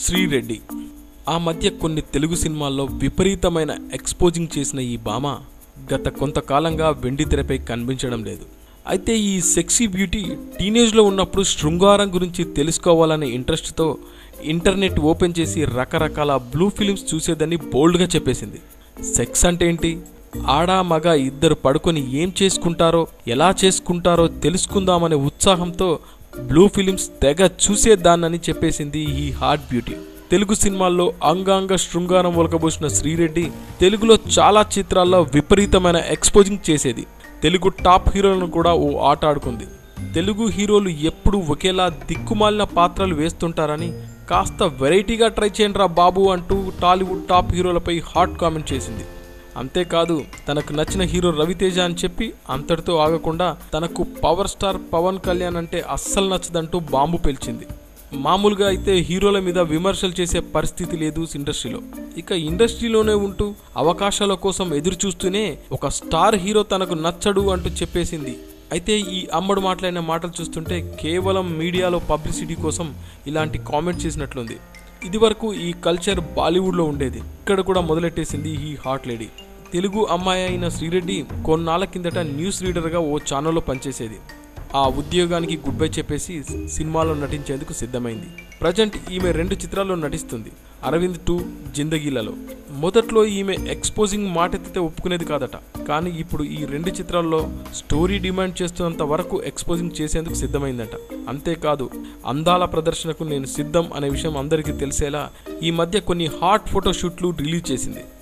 శ్రీరెడ్డి ఆ మధ్య కొన్ని తెలుగు సినిమాల్లో విపరీతమైన ఎక్స్పోజింగ్ చేసిన ఈ భామ గత కొంతకాలంగా వెండి తెరపై కనిపించడం లేదు అయితే ఈ సెక్సీ బ్యూటీ టీనేజ్లో ఉన్నప్పుడు శృంగారం గురించి తెలుసుకోవాలనే ఇంట్రెస్ట్తో ఇంటర్నెట్ ఓపెన్ చేసి రకరకాల బ్లూ ఫిలిమ్స్ చూసేదని బోల్డ్గా చెప్పేసింది సెక్స్ అంటే ఏంటి ఆడా మగ ఇద్దరు పడుకొని ఏం చేసుకుంటారో ఎలా చేసుకుంటారో తెలుసుకుందామనే ఉత్సాహంతో బ్లూ ఫిలిమ్స్ తెగ చూసేద్దానని చెప్పేసింది ఈ హార్ట్ బ్యూటీ తెలుగు సినిమాల్లో అంగాంగ శృంగారం ఒలకబోసిన శ్రీరెడ్డి తెలుగులో చాలా చిత్రాల్లో విపరీతమైన ఎక్స్పోజింగ్ చేసేది తెలుగు టాప్ హీరోలను కూడా ఓ ఆట ఆడుకుంది తెలుగు హీరోలు ఎప్పుడు ఒకేలా దిక్కుమాలిన పాత్రలు వేస్తుంటారని కాస్త వెరైటీగా ట్రై చేయండి రా బాబు అంటూ టాలీవుడ్ టాప్ హీరోలపై హాట్ కామెంట్ చేసింది అంతేకాదు తనకు నచ్చిన హీరో రవితేజ అని చెప్పి అంతటితో ఆగకుండా తనకు పవర్ స్టార్ పవన్ కళ్యాణ్ అంటే అస్సలు నచ్చదంటూ బాంబు పేల్చింది మామూలుగా అయితే హీరోల మీద విమర్శలు చేసే పరిస్థితి లేదు ఇండస్ట్రీలో ఇక ఇండస్ట్రీలోనే ఉంటూ అవకాశాల కోసం ఎదురు చూస్తూనే ఒక స్టార్ హీరో తనకు నచ్చడు అంటూ చెప్పేసింది అయితే ఈ అమ్మడు మాట్లాడిన మాటలు చూస్తుంటే కేవలం మీడియాలో పబ్లిసిటీ కోసం ఇలాంటి కామెంట్ చేసినట్లుంది ఇదివరకు ఈ కల్చర్ బాలీవుడ్లో ఉండేది ఇక్కడ కూడా మొదలెట్టేసింది ఈ హాట్ లేడీ తెలుగు అమ్మాయి అయిన శ్రీరెడ్డి కొన్నాళ్ళ కిందట న్యూస్ రీడర్గా ఓ ఛానల్లో పనిచేసేది ఆ ఉద్యోగానికి గుడ్ బై చెప్పేసి సినిమాలో నటించేందుకు సిద్ధమైంది ప్రజెంట్ ఈమె రెండు చిత్రాల్లో నటిస్తుంది అరవింద్ టూ జిందగీలలో మొదట్లో ఈమె ఎక్స్పోజింగ్ మాటెత్తితే ఒప్పుకునేది కాదట కానీ ఇప్పుడు ఈ రెండు చిత్రాల్లో స్టోరీ డిమాండ్ చేస్తున్నంత వరకు ఎక్స్పోజింగ్ చేసేందుకు సిద్ధమైందట అంతేకాదు అందాల ప్రదర్శనకు నేను సిద్ధం అనే విషయం అందరికీ తెలిసేలా ఈ మధ్య కొన్ని హాట్ ఫోటోషూట్లు రిలీజ్ చేసింది